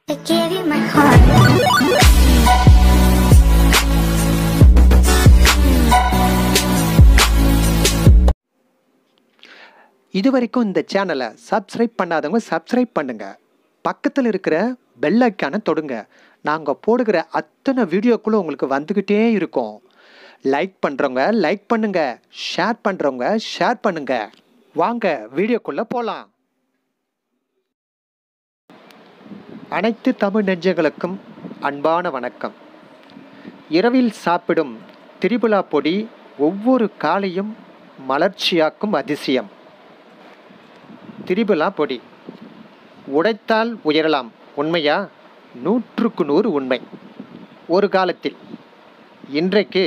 I gave you my heart. இது வரைக்கும் இந்த சேனலை சப்ஸ்கிரைப் பண்ணாதவங்க சப்ஸ்கிரைப் பண்ணுங்க பக்கத்தில் இருக்கிற பெல் ஐக்கானை தொடுங்க நாங்கள் போடுகிற அத்தனை வீடியோக்குள்ள உங்களுக்கு வந்துக்கிட்டே இருக்கும் லைக் பண்ணுறவங்க லைக் பண்ணுங்க ஷேர் பண்ணுறவங்க ஷேர் பண்ணுங்க வாங்க வீடியோக்குள்ளே போகலாம் அனைத்து தமிழ் நெஞ்சங்களுக்கும் அன்பான வணக்கம் இரவில் சாப்பிடும் திரிபுலா பொடி ஒவ்வொரு காலையும் மலர்ச்சியாக்கும் அதிசயம் திரிபுலா பொடி உடைத்தால் உயரலாம் உண்மையா நூற்றுக்கு நூறு உண்மை ஒரு காலத்தில் இன்றைக்கு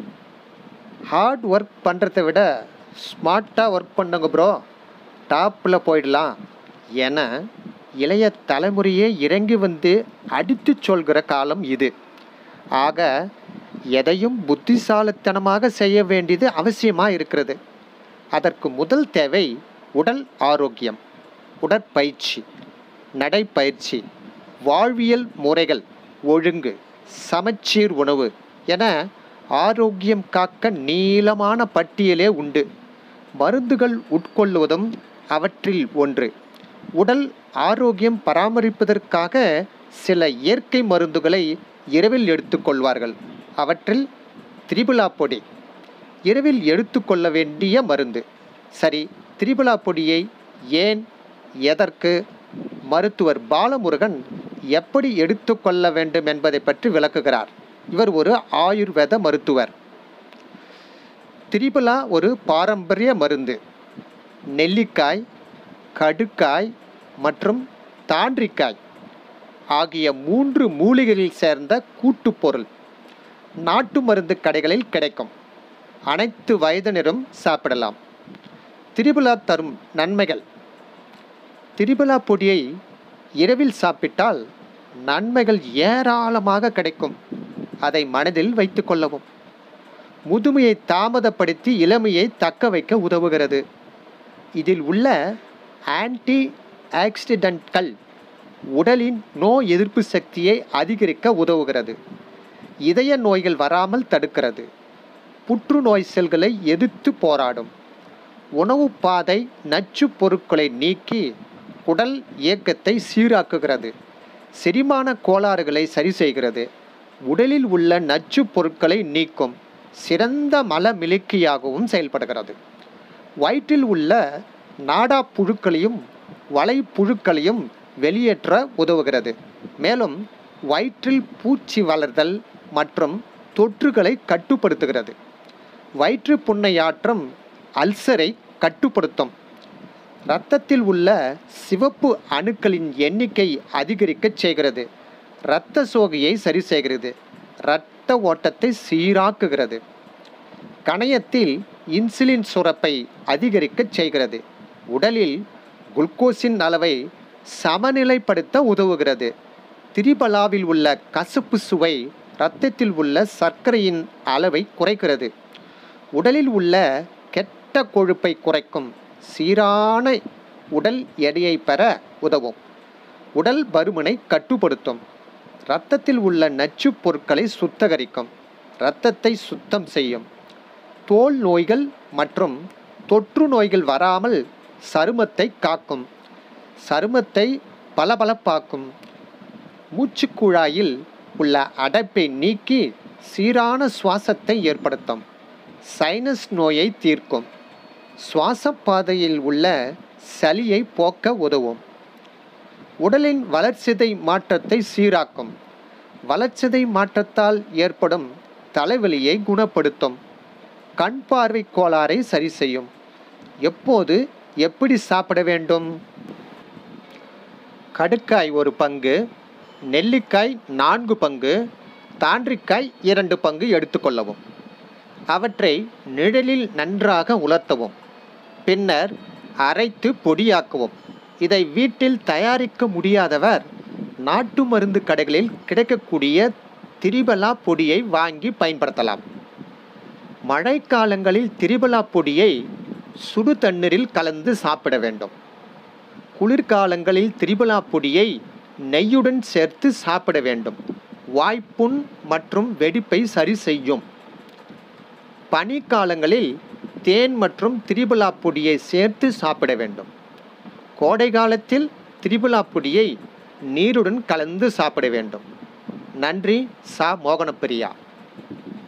ஹார்ட் ஒர்க் பண்ணுறதை விட ஸ்மார்ட்டாக ஒர்க் பண்ணுங்க ப்ரோ டாப்பில் போயிடலாம் என இளைய தலைமுறையே இறங்கி வந்து அடித்து சொல்கிற காலம் இது ஆக எதையும் புத்திசாலித்தனமாக செய்ய வேண்டியது அவசியமாக இருக்கிறது அதற்கு முதல் தேவை உடல் ஆரோக்கியம் உடற்பயிற்சி நடைப்பயிற்சி வாழ்வியல் முறைகள் ஒழுங்கு சமச்சீர் உணவு என ஆரோக்கியம் காக்க நீளமான பட்டியலே உண்டு மருந்துகள் உட்கொள்வதும் அவற்றில் ஒன்று உடல் ஆரோக்கியம் பராமரிப்பதற்காக சில இயற்கை மருந்துகளை இரவில் எடுத்துக்கொள்வார்கள் அவற்றில் திரிபுலா பொடி இரவில் எடுத்துக்கொள்ள வேண்டிய மருந்து சரி திரிபுலா பொடியை ஏன் எதற்கு மருத்துவர் பாலமுருகன் எப்படி எடுத்துக்கொள்ள வேண்டும் என்பதை பற்றி விளக்குகிறார் இவர் ஒரு ஆயுர்வேத மருத்துவர் திரிபுலா ஒரு பாரம்பரிய மருந்து நெல்லிக்காய் கடுக்காய் மற்றும் தாண்டிக்காய் ஆகிய மூன்று மூலிகைகளில் சேர்ந்த கூட்டுப்பொருள் நாட்டு மருந்து கடைகளில் கிடைக்கும் அனைத்து வயதினரும் சாப்பிடலாம் திரிபுலா தரும் நன்மைகள் திரிபுலா பொடியை இரவில் சாப்பிட்டால் நன்மைகள் ஏராளமாக கிடைக்கும் அதை மனதில் வைத்து கொள்ளவும் முதுமையை தாமதப்படுத்தி இளமையை தக்க வைக்க உதவுகிறது இதில் உள்ள ஆன்டி ஆக்சிடென்ட்கள் உடலின் நோய் எதிர்ப்பு சக்தியை அதிகரிக்க உதவுகிறது இதய நோய்கள் வராமல் தடுக்கிறது புற்றுநோய் செல்களை எதிர்த்து போராடும் உணவு பாதை நச்சு பொருட்களை நீக்கி உடல் இயக்கத்தை சீராக்குகிறது செரிமான கோளாறுகளை சரி செய்கிறது உடலில் உள்ள நச்சு பொருட்களை நீக்கும் சிறந்த மல மிளக்கியாகவும் செயல்படுகிறது வயிற்றில் உள்ள நாடா புழுக்களையும் வலை புழுக்களையும் வெளியேற்ற உதவுகிறது மேலும் வயிற்றில் பூச்சி வளர்தல் மற்றும் தொற்றுகளை கட்டுப்படுத்துகிறது வயிற்று புண்ணையாற்றும் அல்சரை கட்டுப்படுத்தும் இரத்தத்தில் உள்ள சிவப்பு அணுக்களின் எண்ணிக்கை அதிகரிக்கச் செய்கிறது இரத்த சோகையை சரி செய்கிறது இரத்த ஓட்டத்தை சீராக்குகிறது கணையத்தில் இன்சுலின் சுரப்பை அதிகரிக்கச் செய்கிறது உடலில் குளுக்கோஸின் அளவை சமநிலைப்படுத்த உதவுகிறது திரிபலாவில் உள்ள கசப்பு சுவை இரத்தத்தில் உள்ள சர்க்கரையின் அளவை குறைக்கிறது உடலில் உள்ள கெட்ட கொழுப்பை குறைக்கும் சீரான உடல் எடையை பெற உதவும் உடல் பருமனை கட்டுப்படுத்தும் இரத்தத்தில் உள்ள நச்சுப் பொருட்களை சுத்தகரிக்கும் இரத்தத்தை சுத்தம் செய்யும் தோல் நோய்கள் மற்றும் தொற்று நோய்கள் வராமல் சருமத்தை காக்கும் சருமத்தை பளபளப்பாக்கும் மூச்சுக்குழாயில் உள்ள அடைப்பை நீக்கி சீரான சுவாசத்தை ஏற்படுத்தும் சைனஸ் நோயை தீர்க்கும் சுவாச பாதையில் உள்ள சளியை போக்க உதவும் உடலின் வளர்ச்சிதை மாற்றத்தை சீராக்கும் வளர்ச்சிதை மாற்றத்தால் ஏற்படும் தலைவலியை குணப்படுத்தும் கண் பார்வை கோளாறை சரி செய்யும் எப்போது எப்படி சாப்பிட வேண்டும் கடுக்காய் ஒரு பங்கு நெல்லிக்காய் நான்கு பங்கு தாண்டிக்காய் இரண்டு பங்கு எடுத்துக்கொள்ளவும் அவற்றை நிழலில் நன்றாக உலர்த்தவும் பின்னர் அரைத்து பொடியாக்கவும் இதை வீட்டில் தயாரிக்க முடியாதவர் நாட்டு மருந்து கடைகளில் கிடைக்கக்கூடிய திரிபலா பொடியை வாங்கி பயன்படுத்தலாம் மழைக்காலங்களில் திரிபலா பொடியை சுடு தண்ணீரில் கலந்து சாப்பிட வேண்டும் குளிர்காலங்களில் திரிபலா பொடியை நெய்யுடன் சேர்த்து சாப்பிட வேண்டும் வாய்ப்புண் மற்றும் வெடிப்பை சரி செய்யும் பனிக்காலங்களில் தேன் மற்றும் திரிபுலா பொடியை சேர்த்து சாப்பிட வேண்டும் கோடை காலத்தில் திரிபுலா பொடியை நீருடன் கலந்து சாப்பிட வேண்டும் நன்றி சா மோகனப்பிரியா